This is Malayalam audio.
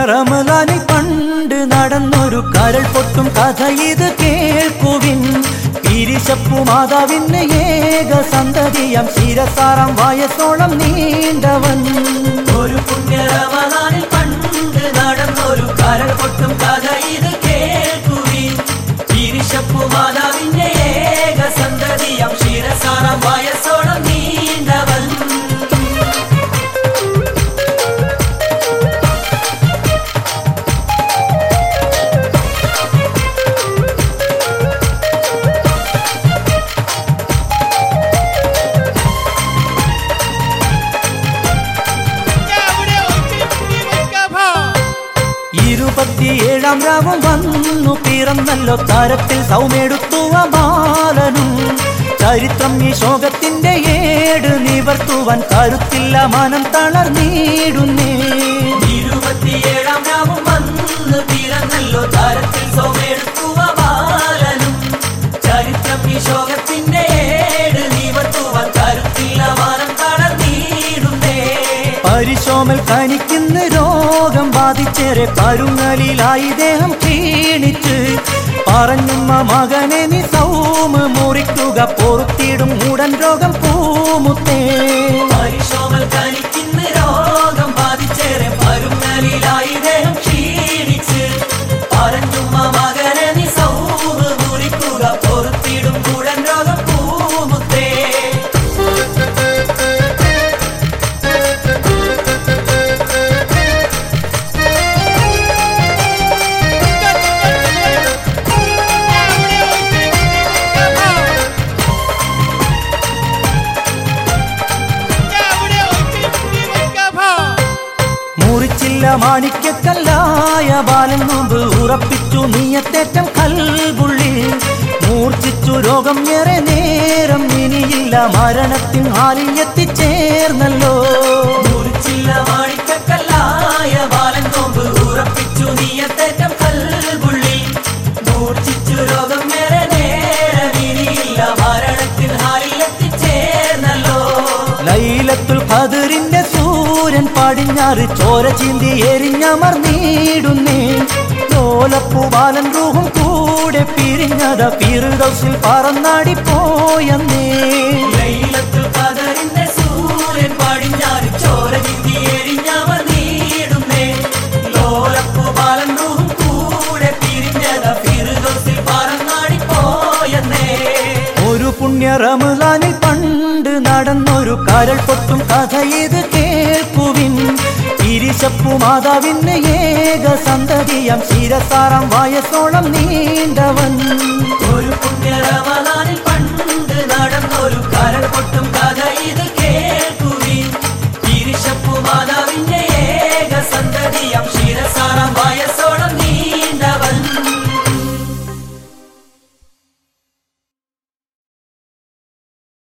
റമലാനിൽ പണ്ട് നടന്നൊരു കരൾ പൊട്ടും കഥ ഇത് കേൾക്കുവിൻ പിരിശപ്പു മാതാവിന് ഏക സന്തതിയം ശിരസാറാം വയസ്സോളം നീണ്ടവൻ ഒരു പുണ്യറമദാനിൽ പണ്ട് നടന്നൊരു കരൾ പൊട്ടും കഥ ഇത് കേൾക്കുവിൻ തിരിശപ്പു മാതാവിന്റെ ഏക സന്തതിയം ശിരസാറം വയസ്സോളം നീണ്ടവൻ ഇരുപത്തിയേഴാം രാവും വന്നു പിറന്നല്ലോ താരത്തിൽ സൗമെടുത്തുവ ബാലനും ചരിത്രം ഈ ശോകത്തിന്റെ ഏട് നിവർത്തുവാൻ കരുത്തില്ല മനം തളർന്നീടുന്നേ ഇരുപത്തിയേഴാം രാവും വന്ന് പിറന്നല്ലോ താരത്തിൽ സോമെടുത്തുവ ബാലനും ചരിത്രം ഈ ശോകത്തിന്റെ ഏട് നിവർത്തുവാൻ കരുത്തില്ല മാനം തളർന്നീടുന്നേ പരിശോമൽ കനിക്കുന്ന രോഗം ബാധിച്ചേറെ പരുങ്ങലിലായി ദേഹം ക്ഷീണിച്ച് പറഞ്ഞുമ്മ മകനെ നീ സൗമ് മുറിക്കുക പൊറുത്തിടും ഉടൻ രോഗം പൂമുത്തേ പരിശോമൽ കനിക്കുന്ന രോഗം ബാധിച്ചേറെ പരുങ്ങലിലായി ദേഹം ക്ഷീണിച്ച് പറഞ്ഞുമ്മ മകനെ നീ സൗഹ് മുറിക്കുക പൊറുത്തിടും ഉടൻ രോഗം പൂമുത്തേ മുറിച്ചില്ല മാണിക്യക്കല്ലായ ബാലൻ മുമ്പ് ഉറപ്പിച്ചു നീയത്തേറ്റം കൽപുള്ളി മൂർച്ഛിച്ചു രോഗം ഏറെ നേരം ഇനിയില്ല മരണത്തിൻ ഹാലിൽ എത്തിച്ചേർന്നല്ലോ മുറിച്ചില്ല മാണിക്കക്കല്ലായ ബാലൻ നോമ്പ് ഉറപ്പിച്ചു നീയത്തേറ്റം കൽപുള്ളി മൂർച്ഛിച്ചു രോഗം വേറെ നേരം ഇനിയില്ല മരണത്തിൽ ഹാലിൽ എത്തിച്ചേർന്നല്ലോ ലൈലത്തുൽ ഖദറിന്റെ സൂര്യൻ പടിഞ്ഞാറ് ചോര ചീന്തി എരിഞ്ഞമർന്നീടുന്നേ ലോലപ്പു ബാലൻ റൂഹും കൂടെ പിരിഞ്ഞത ഫിർദൗസിൽ പറന്നാടി പോയെന്നേ ലൈലത്തുൽ ഖദറിന്റെ സൂര്യൻ പടിഞ്ഞാറ് ചോര ചിന്തി എരിഞ്ഞവർ നീടുന്നേ ലോലപ്പു ബാലൻ റൂഹും കൂടെ പിരിഞ്ഞത ഫിർദൗസിൽ പറന്നാടി പോയെന്നേ ഒരു പുണ്യ റമലാനിൽ പണ്ട് നടന്നൊരു കരൾ പൊട്ടും കഥ ഇത് കേൾക്കുവിൻ തിരിശപ്പു മാതാവിന് ഏക സന്തതിയം ശിരസാറാം വയസ്സോളം നീണ്ടവൻ ഒരു പുണ്യറമദാനിൽ പണ്ട്